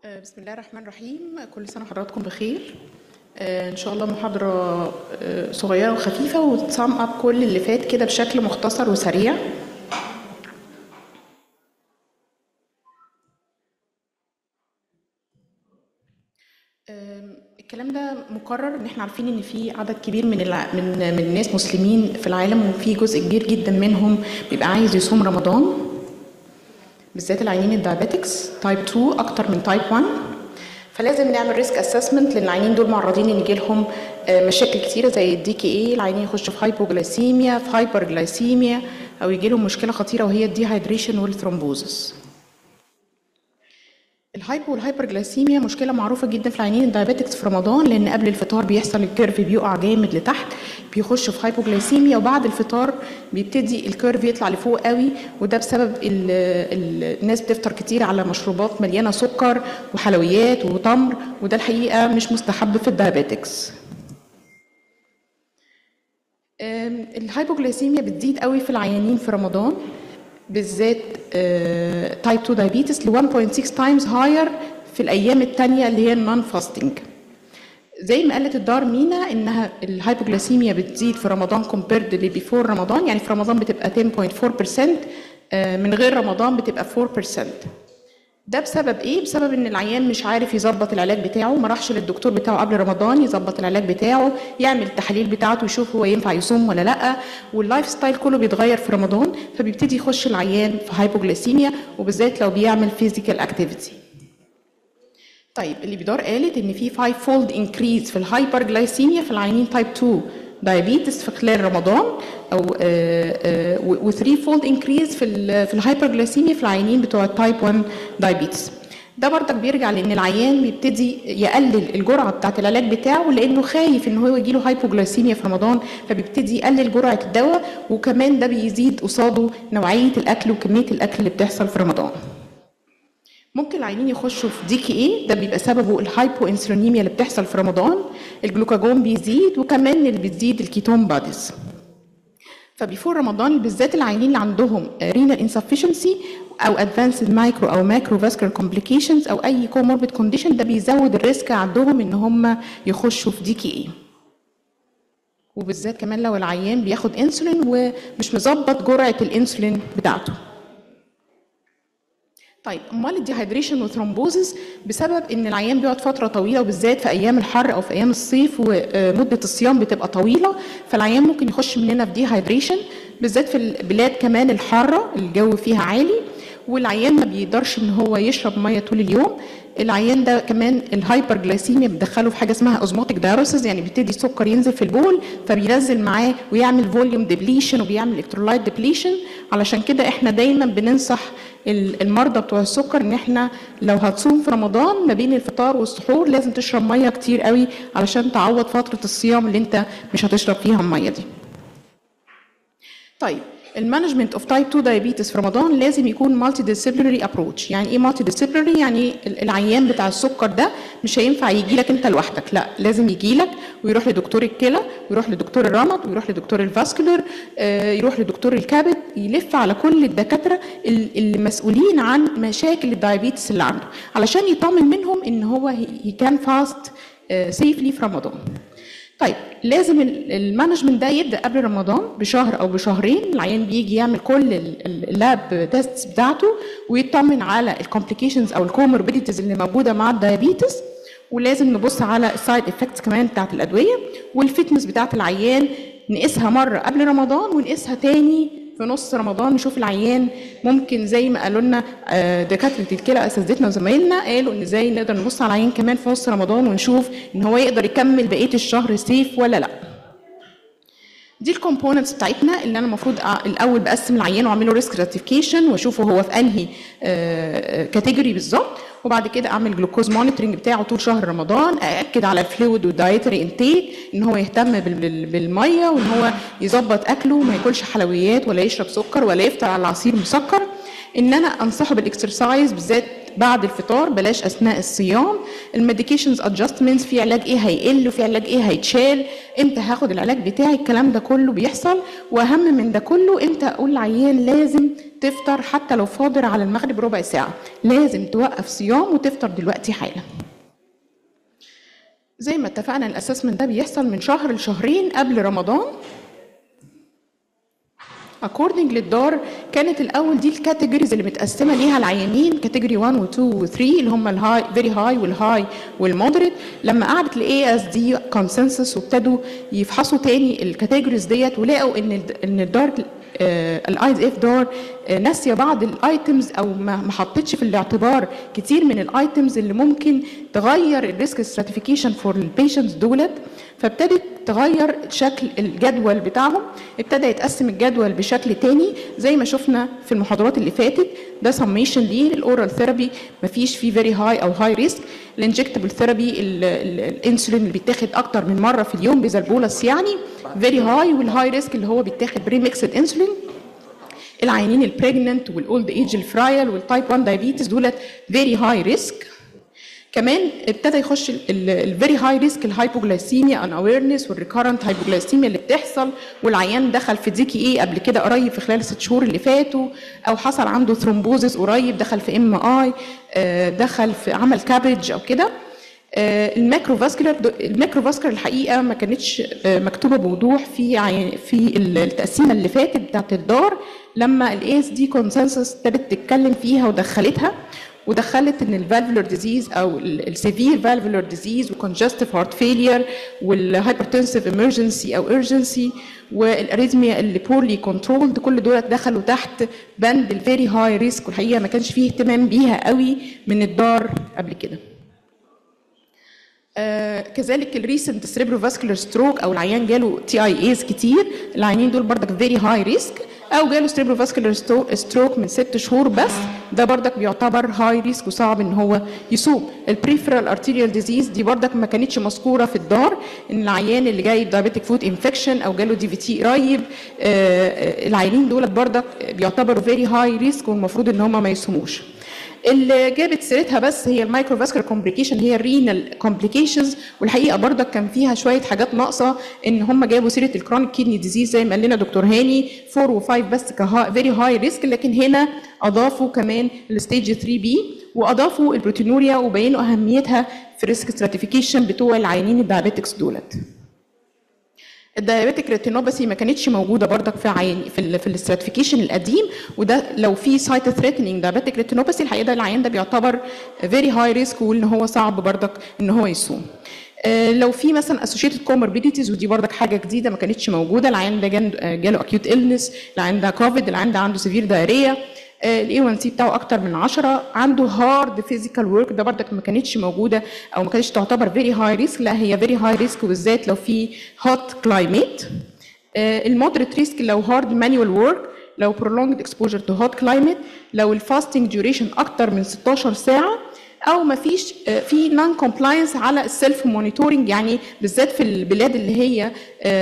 آه، بسم الله الرحمن الرحيم كل سنة وحضراتكم بخير آه، إن شاء الله محاضرة آه، صغيرة وخفيفة وتسام أب كل اللي فات كده بشكل مختصر وسريع آم، الكلام ده مكرر ان احنا عارفين ان في عدد كبير من الع... من من الناس مسلمين في العالم وفي جزء كبير جدا منهم بيبقى عايز يصوم رمضان بالذات العيانين الدايابيتكس تايب 2 اكتر من تايب 1 فلازم نعمل ريسك اسسمنت لان العيانين دول معرضين ان يجي لهم مشاكل كتيره زي الدي كي اي العيانين يخشوا في هايبوجلايسيميا في هايبرجلايسيميا او يجي لهم مشكله خطيره وهي الديهايدريشن والثرومبوزس الهايبو والهايبرجلايسيميا مشكله معروفه جدا في العيانين الدايابيتكس في رمضان لان قبل الفطار بيحصل الكيرف بيقع جامد لتحت بيخشوا في هايبوجلايسيميا وبعد الفطار بيبتدي الكيرف يطلع لفوق قوي وده بسبب ال ال الناس بتفطر كتير على مشروبات مليانه سكر وحلويات وتمر وده الحقيقه مش مستحب في الدايابيتكس أم، الهايبوجلايسيميا بتزيد قوي في العيانين في رمضان بالذات تايب 2 دايابيتس ل 1.6 تايمز هاير في الايام الثانيه اللي هي النون فاستنج زي ما قالت الدار مينا انها الهايبوجلاسيميا بتزيد في رمضان كومبيرد لبيفور رمضان يعني في رمضان بتبقى 10.4% آه، من غير رمضان بتبقى 4% ده بسبب ايه؟ بسبب ان العيان مش عارف يظبط العلاج بتاعه ما راحش للدكتور بتاعه قبل رمضان يظبط العلاج بتاعه يعمل التحاليل بتاعته يشوف هو ينفع يصوم ولا لا واللايف ستايل كله بيتغير في رمضان فبيبتدي يخش العيان في هايبوجلاسيميا وبالذات لو بيعمل فيزيكال اكتيفيتي طيب اللي بدار قالت ان في 5 فولد انكريز في الهايبرجلايسيميا في العيانين تايب 2 دايابيتس في خلال رمضان او و 3 فولد انكريز في ال في الهايبرجلايسيميا في العيانين بتوع تايب 1 دايابيتس ده برضك بيرجع لان العيان بيبتدي يقلل الجرعه بتاعه العلاج بتاعه لانه خايف ان هو يجيله هايبوجلايسيميا في رمضان فبيبتدي يقلل جرعه الدواء وكمان ده بيزيد قصاده نوعيه الاكل وكميه الاكل اللي بتحصل في رمضان ممكن العيانين يخشوا في دي كي اي ده بيبقى سببه الهايبو انسولينيميا اللي بتحصل في رمضان الجلوكاجون بيزيد وكمان اللي بتزيد الكيتون باديز فبيفور رمضان بالذات العيانين اللي عندهم رينال انسفشنسي او ادفانسد مايكرو او ماكرو فاسكولار كومبليكيشنز او اي كوموربيد كونديشن ده بيزود الريسك عندهم ان هم يخشوا في دي كي اي وبالذات كمان لو العيان بياخد انسولين ومش مظبط جرعه الانسولين بتاعته طيب امال الديهايدريشن والثرومبوزس بسبب ان العيان بيقعد فتره طويله وبالذات في ايام الحر او في ايام الصيف ومده الصيام بتبقى طويله فالعيان ممكن يخش مننا في ديهايدريشن بالذات في البلاد كمان الحاره الجو فيها عالي والعيان ما بيقدرش ان هو يشرب ميه طول اليوم العيان ده كمان الهايبر جلايسيميا بتدخله في حاجه اسمها اوزموتيك دايروسيس يعني بيبتدي السكر ينزل في البول فبينزل معاه ويعمل فوليوم ديبليشن وبيعمل الكترولايت ديبليشن علشان كده احنا دايما بننصح المرضى بتوع السكر ان احنا لو هتصوم في رمضان ما بين الفطار والسحور لازم تشرب ميه كتير قوي علشان تعوض فتره الصيام اللي انت مش هتشرب فيها الميه دي طيب المانجمنت اوف تايب 2 دايابيتس في رمضان لازم يكون مالتي ديسيبلينري ابروتش يعني ايه مالتي ديسيبلينري يعني العيان بتاع السكر ده مش هينفع يجي لك انت لوحدك لا لازم يجي لك ويروح لدكتور الكلى ويروح لدكتور الرمد ويروح لدكتور الفاسكولار آه يروح لدكتور الكبد يلف على كل الدكاتره اللي مسؤولين عن مشاكل الدايابيتس اللي عنده علشان يطمن منهم ان هو هي كان فاست سيفلي في رمضان طيب لازم المانجمنت ده يبدا قبل رمضان بشهر او بشهرين العيان بيجي يعمل كل اللاب تيست بتاعته ويطمن على الكومبليكيشنز او الكوموربيديتيز اللي موجوده مع الدايابيتس ولازم نبص على السايد افكتس كمان بتاعت الادويه والفتنس بتاعت العيان نقيسها مره قبل رمضان ونقيسها تاني في نص رمضان نشوف العيان ممكن زي ما قالوا لنا دكاتره الكلى اساتذتنا وزمايلنا قالوا ان ازاي نقدر نبص على العيان كمان في نص رمضان ونشوف ان هو يقدر يكمل بقيه الشهر سيف ولا لا دي الكومبوننتس بتاعتنا اللي انا المفروض الاول بقسم العيان واعمل له ريسك راتيفيكيشن واشوفه هو في انهي كاتيجوري بالظبط وبعد كده اعمل جلوكوز مونيتورنج بتاعه طول شهر رمضان ااكد على الفلويد والدايتري انتيك ان هو يهتم بالميه وان هو يظبط اكله ما ياكلش حلويات ولا يشرب سكر ولا يفطر على عصير مسكر ان انا انصحه بالاكسرسايز بالذات بعد الفطار بلاش اثناء الصيام الميديكيشنز ادجستمنتس في علاج ايه هيقل وفي علاج ايه هيتشال امتى هاخد العلاج بتاعي الكلام ده كله بيحصل واهم من ده كله امتى اقول للعيان لازم تفطر حتى لو فاضر على المغرب ربع ساعه لازم توقف صيام وتفطر دلوقتي حالا زي ما اتفقنا الاسسمنت ده بيحصل من شهر لشهرين قبل رمضان according للدار كانت الاول دي الكاتيجوريز اللي متقسمه ليها العيانين كاتيجوري 1 و 2 و 3 اللي هم الهاي فيري هاي والهاي والمودريت لما قعدت الاي اس دي كونسنسس وابتدوا يفحصوا تاني الكاتيجوريز ديت ولقوا ان ان الدار الاي اف دار آه، ناسيه بعض الايتمز او ما ما حطتش في الاعتبار كتير من الايتمز اللي ممكن تغير الريسك ستراتيفيكيشن فور البيشنتس دولت فابتدت تغير شكل الجدول بتاعهم ابتدى يتقسم الجدول بشكل تاني زي ما شفنا في المحاضرات اللي فاتت ده سميشن ليه الاورال ثيرابي مفيش فيه فيري هاي او هاي ريسك الانجكتبل ثيرابي الانسولين اللي بيتاخد اكتر من مره في اليوم بيزالبولس يعني فيري هاي والهاي ريسك اللي هو بيتاخد بريمكسد انسولين العيانين البريجننت والاولد ايج الفرايل والتايب 1 دايابيتس دولت فيري هاي ريسك كمان ابتدى يخش الفيري هاي ريسك الهايبوجلايسيميا ان اويرنس والريكارنت هايبوجلايسيميا اللي بتحصل والعيان دخل في ديكي ايه قبل كده قريب في خلال الست شهور اللي فاتوا او حصل عنده ثرومبوزس قريب دخل في ام اي دخل في عمل كابج او كده آه، الماكروفاسكولار الماكروفاسكولار الحقيقه ما كانتش آه، مكتوبه بوضوح في عي- في التقسيمه اللي فاتت بتاعت الدار لما الاي اس دي كونسنسس ابتدت تتكلم فيها ودخلتها ودخلت ان الفالفولار ديزيز او السيفير فالفولار ديزيز وكونجستيف هارت فيلير والهايبرتنسيف امرجنسي او ايرجنسي والاريزميا اللي بورلي كنترولد كل دول دخلوا تحت بند الفيري هاي ريسك والحقيقه ما كانش فيه اهتمام بيها قوي من الدار قبل كده آه، كذلك الريسنت سريبرو فاسكولار ستروك او العيان جاله تي اي ايز كتير العيانين دول بردك فيري هاي ريسك او جاله سريبرو فاسكولار ستروك من ست شهور بس ده بردك بيعتبر هاي ريسك وصعب ان هو يصوم البريفرال ارتيريال ديزيز دي بردك ما كانتش مذكوره في الدار ان العيان اللي جاي دايابيتك فود انفكشن او جاله دي في تي قريب آه، آه، العيانين دول بردك بيعتبروا فيري هاي ريسك والمفروض ان هم ما يصوموش اللي جابت سيرتها بس هي المايكروفاسكولار كومبليكيشن هي الرينال كومبليكيشنز والحقيقه برضك كان فيها شويه حاجات ناقصه ان هم جابوا سيره الكرونيك كيدني ديزيز زي ما قال لنا دكتور هاني 4 و5 بس كفيري هاي ريسك لكن هنا اضافوا كمان الستيج 3 بي واضافوا البروتينوريا وبينوا اهميتها في الريسك ستراتيفيكيشن بتوع العيانين الدايابيتكس دولت الدايابيتك ريتينوباثي ما كانتش موجوده بردك في عين في ال في الاستراتيفيكيشن القديم وده لو في سايت ثريتنينج دايابيتك ريتينوباثي الحقيقه ده العيان ده بيعتبر فيري هاي ريسك وان هو صعب بردك ان هو يصوم آه، لو في مثلا اسوشيتد كوموربيديتيز ودي بردك حاجه جديده ما كانتش موجوده العيان ده جان- آه، جاله اكيوت النس العيان ده كوفيد العيان ده عنده سيفير دايريا الاي 1 سي بتاعه اكتر من 10 عنده هارد فيزيكال ورك ده بردك ما كانتش موجوده او ما كانتش تعتبر فيري هاي ريسك لا هي فيري هاي ريسك وبالذات لو في هوت كلايميت المودريت ريسك لو هارد مانوال ورك لو prolonged exposure to hot climate لو الفاستنج ديوريشن اكتر من 16 ساعه او ما فيش آه، في نون كومبلاينس على السيلف مونيتورنج يعني بالذات في البلاد اللي هي آه،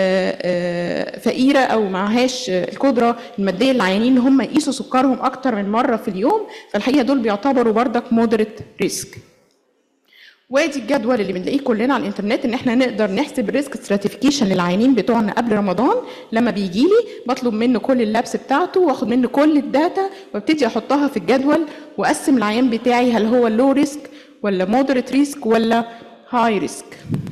آه، فقيره او معهاش آه، القدره الماديه للعيانين ان هم يقيسوا سكرهم اكتر من مره في اليوم فالحقيقه دول بيعتبروا بردك مودريت ريسك وادي الجدول اللي بنلاقيه كلنا على الانترنت ان احنا نقدر نحسب الريسك ستراتيفيكيشن للعيانين بتوعنا قبل رمضان لما بيجي لي بطلب منه كل اللابس بتاعته واخد منه كل الداتا وابتدي احطها في الجدول واقسم العيان بتاعي هل هو لو ريسك ولا مودريت ريسك ولا هاي ريسك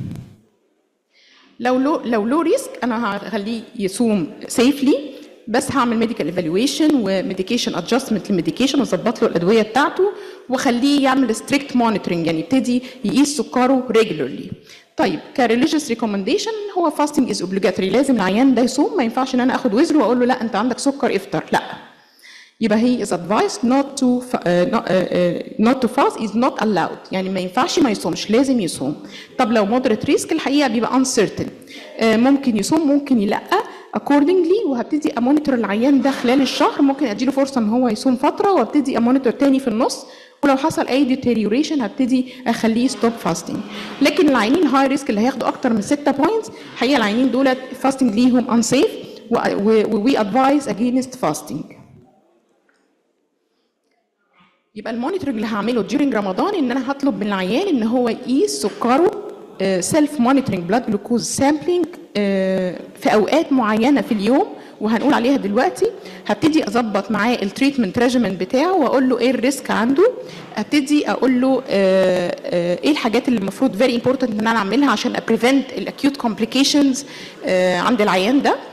لو لو لو لو ريسك انا هخليه يصوم سيفلي بس هعمل ميديكال ايفالويشن وميديكيشن ادجستمنت للميديكيشن واظبط له الادويه بتاعته واخليه يعمل ستريكت مونيتورنج يعني يبتدي يقيس سكره ريجولرلي طيب كريليجيوس ريكومنديشن هو فاستنج از اوبليجاتوري لازم العيان ده يصوم ما ينفعش ان انا اخد وزره واقول له لا انت عندك سكر افطر لا يبقى هي is advised not to uh, not, uh, uh, not to fast is not allowed يعني ما ينفعش ما يصومش لازم يصوم طب لو moderate risk الحقيقه بيبقى uncertain uh, ممكن يصوم ممكن لا accordingly وهبتدي امونيتور العيان ده خلال الشهر ممكن اديله فرصه ان هو يصوم فتره وابتدي امونيتور تاني في النص ولو حصل اي deterioration هبتدي اخليه ستوب فاستنج لكن العيانين هاي ريسك اللي هياخدوا اكتر من 6 بوينتس الحقيقه العيانين دولت فاستنج ليهم unsafe وي ادفايز against fasting يبقى المونيتورنج اللي هعمله during رمضان ان انا هطلب من العيان ان هو يقيس سكره سيلف مونيتورنج بلاد جلوكوز سامبلينج في اوقات معينه في اليوم وهنقول عليها دلوقتي هبتدي اظبط معاه التريتمنت ريجيمنت بتاعه واقول له ايه الريسك عنده ابتدي اقول له آه، آه، ايه الحاجات اللي المفروض فيري امبورتنت ان انا اعملها عشان ابريفنت الاكيوت كومبليكيشنز عند العيان ده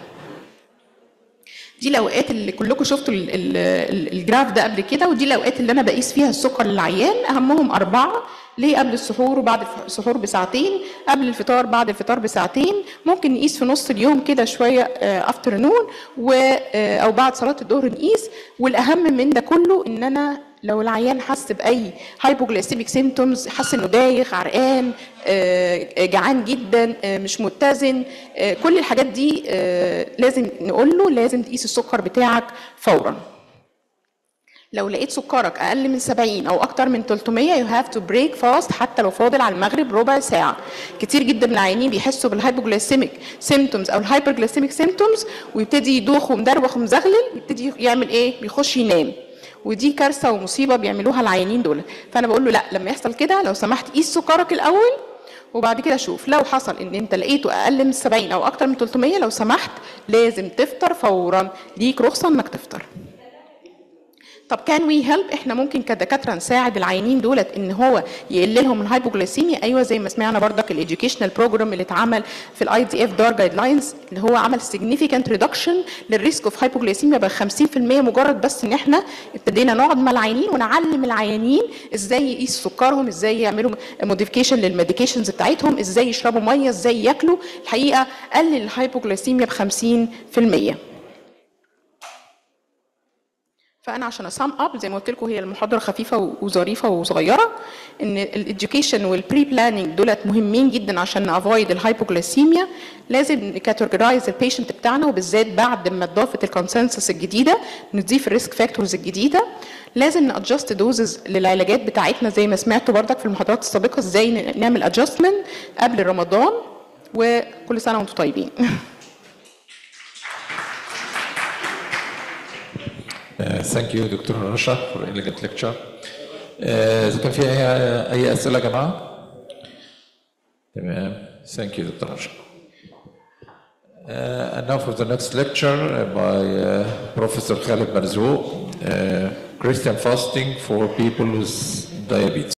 دي الاوقات اللي كلكم شفتوا ال- ال- ال- الجراف ده قبل كده ودي الاوقات اللي انا بقيس فيها السكر للعيان اهمهم اربعه ليه قبل السحور وبعد الف- السحور بساعتين قبل الفطار بعد الفطار بساعتين ممكن نقيس في نص اليوم كده شويه افترنون و آه، او بعد صلاه الظهر نقيس والاهم من ده كله ان انا لو العيان حس باي هايبوجلايسيميك سيمتومز حس انه دايخ عرقان آه، جعان جدا آه، مش متزن آه، كل الحاجات دي آه، لازم نقول له لازم تقيس السكر بتاعك فورا لو لقيت سكرك اقل من 70 او اكتر من 300 يو هاف تو بريك فاست حتى لو فاضل على المغرب ربع ساعه كتير جدا من العيانين بيحسوا بالهايبوجلايسيميك سيمتومز او الهايبرجلايسيميك سيمتومز ويبتدي يدوخ ومدروخ ومزغلل يبتدي يعمل ايه بيخش ينام ودي كارثه ومصيبه بيعملوها العيانين دول فانا بقول له لا لما يحصل كده لو سمحت قيس سكرك الاول وبعد كده شوف لو حصل ان انت لقيته اقل من 70 او اكتر من 300 لو سمحت لازم تفطر فورا ليك رخصه انك تفطر طب كان وي هيلب احنا ممكن كدكاتره نساعد العيانين دولت ان هو يقل لهم الهايبوجلايسيميا ايوه زي ما سمعنا بردك الايديوكيشنال بروجرام اللي اتعمل في الاي دي اف دار جايد لاينز اللي هو عمل significant ريدكشن للريسك اوف هايبوجلايسيميا ب 50% مجرد بس ان احنا ابتدينا نقعد مع العيانين ونعلم العيانين ازاي يقيسوا سكرهم ازاي يعملوا موديفيكيشن للميديكيشنز بتاعتهم ازاي يشربوا ميه ازاي ياكلوا الحقيقه قلل الهايبوجلايسيميا ب 50% فانا عشان اسام اب زي ما قلت لكم هي المحاضره خفيفه وظريفه وصغيره ان الاديوكيشن والبري بلاننج دولت مهمين جدا عشان نافويد الهايبوجلايسيميا لازم نكاتيجورايز البيشنت بتاعنا وبالذات بعد ما اضافت الكونسنسس الجديده نضيف الريسك فاكتورز الجديده لازم نادجست دوزز للعلاجات بتاعتنا زي ما سمعتوا بردك في المحاضرات السابقه ازاي نعمل ادجستمنت قبل رمضان وكل سنه وانتم طيبين Uh, thank you دكتور رشا for elegant lecture. Uh, إذا كان في أي أي أسئلة يا جماعة؟ تمام. Thank you دكتور رشا. Uh, and now for the next lecture by uh, Professor Khalid Marzouk, uh, Christian fasting for people with diabetes.